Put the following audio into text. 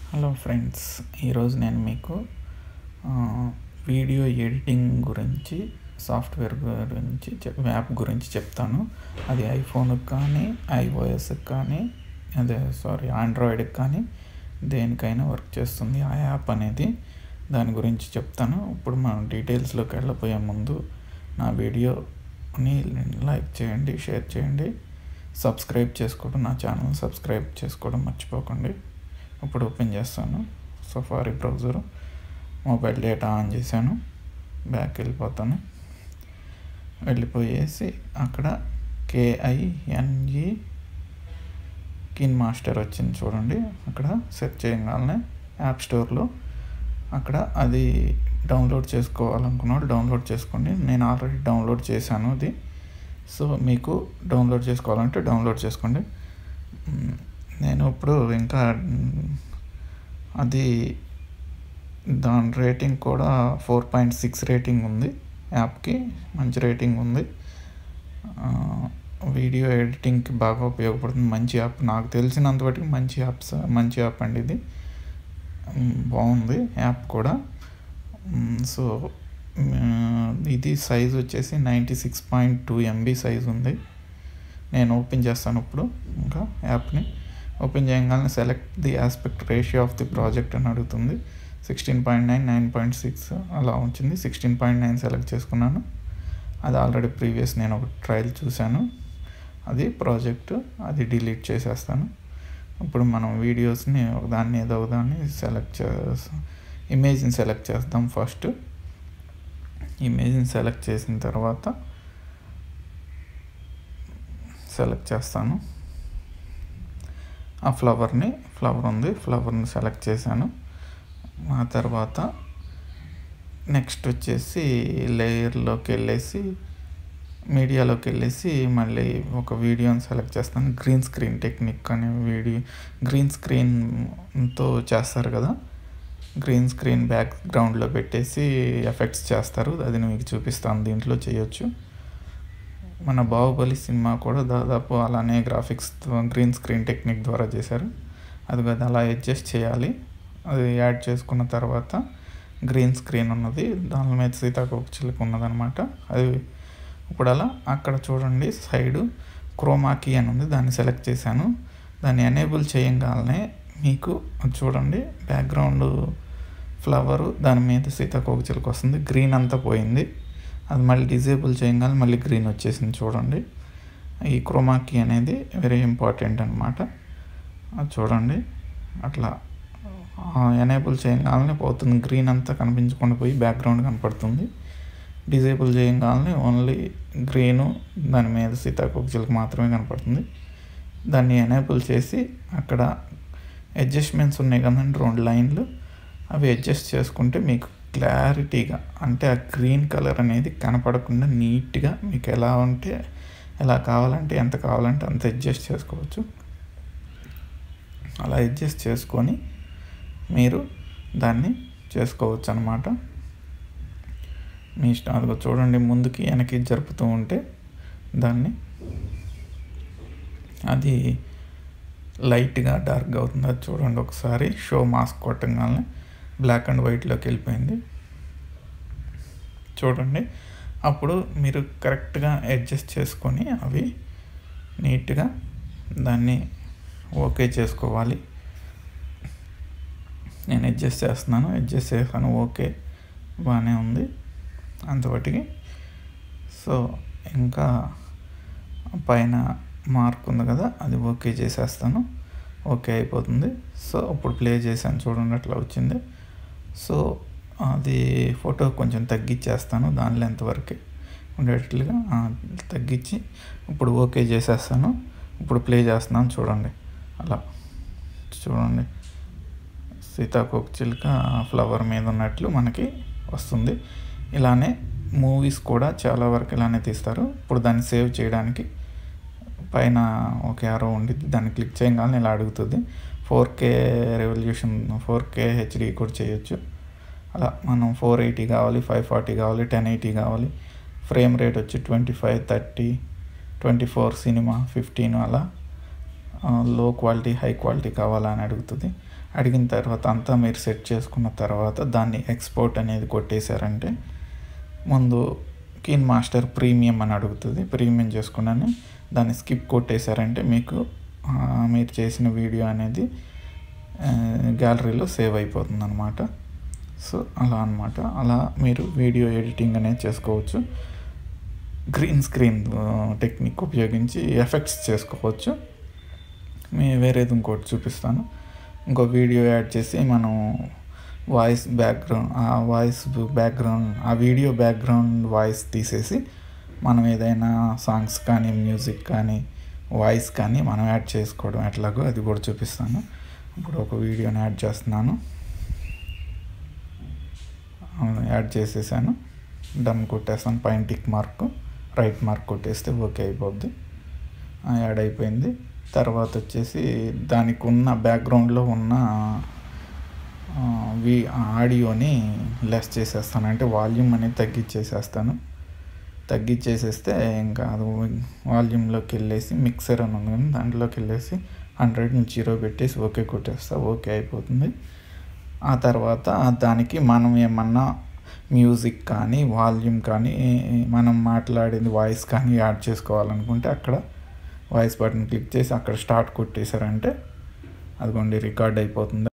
hello friends ఈరోజు నేను మీకు ఆ, వీడియో ఎడిటింగ్ గురించి సాఫ్ట్వేర్ గురించి చెప్- యాప్ గురించి చెప్తాను అది ఐఫోన్కి కానీ ఐఓఎస్కి కానీ అదే సారీ ఆండ్రాయిడ్కి కానీ దేనికైనా వర్క్ చేస్తుంది ఆ యాప్ అనేది దాని గురించి చెప్తాను ఇప్పుడు మనం డీటెయిల్స్లోకి వెళ్ళబోయే ముందు నా వీడియోని లైక్ చేయండి షేర్ చేయండి సబ్స్క్రైబ్ చేసుకోవడం నా ఛానల్ సబ్స్క్రైబ్ చేసుకోవడం మర్చిపోకండి ఇప్పుడు ఓపెన్ చేస్తాను Safari browser mobile data on చేశాను బ్యాక్ వెళ్ళిపోతాను వెళ్ళిపోయేసి అక్కడ కేఐఎన్ఈ కిన్ మాస్టర్ వచ్చింది చూడండి అక్కడ సెర్చ్ చేయగానే యాప్ స్టోర్లో అక్కడ అది డౌన్లోడ్ చేసుకోవాలనుకున్నాడు డౌన్లోడ్ చేసుకోండి నేను ఆల్రెడీ డౌన్లోడ్ చేశాను అది సో మీకు డౌన్లోడ్ చేసుకోవాలంటే డౌన్లోడ్ చేసుకోండి మ్, నేను ఇప్పుడు ఇంకా మ్, అది దాని రేటింగ్ కూడా ఫోర్ పాయింట్ సిక్స్ రేటింగ్ ఉంది యాప్కి మంచి రేటింగ్ ఉంది ఆ, వీడియో ఎడిటింగ్కి బాగా ఉపయోగపడుతుంది మంచి యాప్ నాకు తెలిసినంత మటుకు మంచి యాప్స్ మంచి యాప్ అండి ఇది మ్, బాగుంది యాప్ కూడా మ్, సో మ్, ఇది సైజ్ వచ్చేసి ninety six point two MB size ఉంది నేను ఓపెన్ చేస్తాను ఇప్పుడు ఇంకా యాప్ని ఓపెన్ చేయగానే select the aspect ratio of the project అని అడుగుతుంది sixteen point nine nine point six అలా వచ్చింది సిక్స్టీన్ పాయింట్ నైన్ సెలెక్ట్ చేసుకున్నాను అది ఆల్రెడీ ప్రీవియస్ నేను ఒక ట్రయల్ చూశాను అది ప్రాజెక్ట్ అది డిలీట్ చేసేస్తాను ఇప్పుడు మనం వీడియోస్ని ఒకదాన్ని ఏదో ఒకదాన్ని సెలెక్ట్ చే ఇమేజ్ని సెలెక్ట్ చేద్దాం ఫస్ట్ ఇమేజ్ని సెలెక్ట్ చేసిన తర్వాత సెలెక్ట్ చేస్తాను ఆ ఫ్లవర్ని ఫ్లవర్ ఉంది ఫ్లవర్ని సెలెక్ట్ చేశాను ఆ తర్వాత నెక్స్ట్ వచ్చేసి లేయర్లోకి వెళ్ళేసి మీడియాలోకి వెళ్ళేసి మళ్ళీ ఒక వీడియోని సెలెక్ట్ చేస్తాను గ్రీన్ స్క్రీన్ టెక్నిక్ అనే వీడియో గ్రీన్ స్క్రీన్తో చేస్తారు కదా గ్రీన్ స్క్రీన్ బ్యాక్గ్రౌండ్లో పెట్టేసి ఎఫెక్ట్స్ చేస్తారు అది నేను మీకు చూపిస్తాను దీంట్లో చేయొచ్చు మన బాహుబలి సినిమా కూడా దాదాపు అలానే గ్రాఫిక్స్ గ్రీన్ స్క్రీన్ టెక్నిక్ ద్వారా చేశారు అది కదా అలా అడ్జస్ట్ చేయాలి అది యాడ్ చేసుకున్న తర్వాత గ్రీన్ స్క్రీన్ ఉన్నది దాని మీద సీతాకోక చిలుక ఉన్నదనమాట అది ఇప్పుడు అలా అక్కడ చూడండి సైడు క్రోమాకీ అని ఉంది దాన్ని సెలెక్ట్ చేశాను దాన్ని ఎనేబుల్ చేయగానే మీకు అది చూడండి బ్యాక్గ్రౌండ్ ఫ్లవరు దాని మీద సీతాకోక చిలుక వస్తుంది గ్రీన్ అంతా పోయింది అది మళ్ళీ డిజేబుల్ చేయగానే మళ్ళీ గ్రీన్ వచ్చేసింది చూడండి ఈ క్రోమాకీ అనేది వెరీ ఇంపార్టెంట్ అనమాట అది చూడండి అట్లా ఎనేబుల్ చేయగానే పోతుంది గ్రీన్ అంతా కనిపించకుండా పోయి బ్యాక్గ్రౌండ్ కనపడుతుంది డిజేబుల్ చేయగానే ఓన్లీ గ్రీను దాని మీద సీతాకోక చిలుక మాత్రమే కనపడుతుంది దాన్ని ఎనేబుల్ చేసి అక్కడ అడ్జస్ట్మెంట్స్ ఉన్నాయి కదండి రెండు లైన్లు అవి అడ్జస్ట్ చేసుకుంటే మీకు క్లారిటీగా అంటే ఆ గ్రీన్ కలర్ అనేది కనపడకుండా నీట్గా మీకు ఎలా ఉంటే ఎలా కావాలంటే ఎంత కావాలంటే అంత అడ్జస్ట్ చేసుకోవచ్చు అలా అడ్జస్ట్ చేసుకొని మీరు దాన్ని చేసుకోవచ్చు అనమాట మీ ఇష్టం అదిగో చూడండి ముందుకి వెనక్కి జరుపుతూ ఉంటే దాన్ని అది లైట్గా డార్క్గా అవుతుంది అది చూడండి ఒకసారి షో మాస్క్ కొట్టగానే బ్లాక్ అండ్ వైట్లోకి వెళ్ళిపోయింది చూడండి అప్పుడు మీరు కరెక్ట్గా అడ్జస్ట్ చేసుకొని అవి నీట్గా దాన్ని ఓకే చేసుకోవాలి నేను అడ్జస్ట్ చేస్తున్నాను అడ్జస్ట్ చేశాను ఓకే బాగానే ఉంది అంతవటికి సో ఇంకా పైన మార్క్ ఉంది కదా అది ఓకే చేసేస్తాను ఓకే అయిపోతుంది సో ఇప్పుడు ప్లే చేశాను చూడండి అట్లా వచ్చింది సో అది ఫోటో కొంచెం తగ్గించేస్తాను దాని లెంత్ వరకే ఉండేటట్లుగా ఆ, తగ్గించి ఇప్పుడు ఓకే చేసేస్తాను ఇప్పుడు ప్లే చేస్తున్నాను చూడండి అలా చూడండి సీతాకోక చిలుక ఫ్లవర్ మీద ఉన్నట్లు మనకి వస్తుంది ఇలానే మూవీస్ కూడా చాలా వరకు ఇలానే తీస్తారు ఇప్పుడు దాన్ని సేవ్ చేయడానికి పైన ఒక యారో ఉండిద్ది దాన్ని క్లిక్ చేయగానే ఇలా అడుగుతుంది four K resolution four K HD కూడా చేయొచ్చు అలా మనం ఫోర్ ఎయిటీ కావాలి ఫైవ్ ఫార్టీ కావాలి టెన్ ఎయిటీ కావాలి ఫ్రేమ్ రేట్ వచ్చి twenty five thirty twenty four cinema fifteen అలా లో క్వాలిటీ హై క్వాలిటీ కావాలా అని అడుగుతుంది అడిగిన తర్వాత అంతా మీరు సెట్ చేసుకున్న తర్వాత దాన్ని ఎక్స్పోర్ట్ అనేది కొట్టేశారంటే ముందు కీన్ మాస్టర్ ప్రీమియం అని అడుగుతుంది ప్రీమియం చేసుకున్నాను దాన్ని స్కిప్ కొట్టేశారంటే మీకు ఆ, మీరు చేసిన వీడియో అనేది గ్యాలరీలో సేవ్ అయిపోతుంది అనమాట సో అలా అనమాట అలా మీరు వీడియో ఎడిటింగ్ అనేది చేసుకోవచ్చు గ్రీన్ స్క్రీన్ టెక్నిక్ ఉపయోగించి ఎఫెక్ట్స్ చేసుకోవచ్చు మీ వేరేది ఇంకోటి చూపిస్తాను ఇంకో వీడియో యాడ్ చేసి మనం వాయిస్ బ్యాక్గ్రౌండ్ ఆ వాయిస్ బ్యాక్గ్రౌండ్ ఆ వీడియో బ్యాక్గ్రౌండ్ వాయిస్ తీసేసి మనం ఏదైనా సాంగ్స్ కానీ మ్యూజిక్ కానీ వాయిస్ కానీ మనం యాడ్ చేసుకోవడం ఎట్లాగో అది కూడా చూపిస్తాను ఇప్పుడు ఒక వీడియోని యాడ్ చేస్తున్నాను యాడ్ చేసేసాను డమ్ కొట్టేస్తాను పైన టిక్ మార్క్ రైట్ మార్క్ కొట్టేస్తే ఓకే అయిపోద్ది ఆ, యాడ్ అయిపోయింది తర్వాత వచ్చేసి దానికి ఉన్న బ్యాక్గ్రౌండ్లో ఉన్న ఆ, వి ఆడియోని లెస్ చేసేస్తాను అంటే వాల్యూమ్ అనేది తగ్గించేసేస్తాను తగ్గించేసేస్తే ఇంకా అది వాల్యూమ్లోకి వెళ్ళేసి మిక్సర్ అని ఉంది కానీ దాంట్లోకి వెళ్ళేసి హండ్రెడ్ నుంచి జీరో పెట్టేసి ఓకే కొట్టేస్తా ఓకే అయిపోతుంది ఆ తర్వాత దానికి మనం ఏమన్నా మ్యూజిక్ కానీ వాల్యూమ్ కానీ మనం మాట్లాడింది వాయిస్ కానీ యాడ్ చేసుకోవాలనుకుంటే అక్కడ వాయిస్ బటన్ క్లిక్ చేసి అక్కడ స్టార్ట్ కొట్టేశారంటే అదిగోండి రికార్డ్ అయిపోతుంది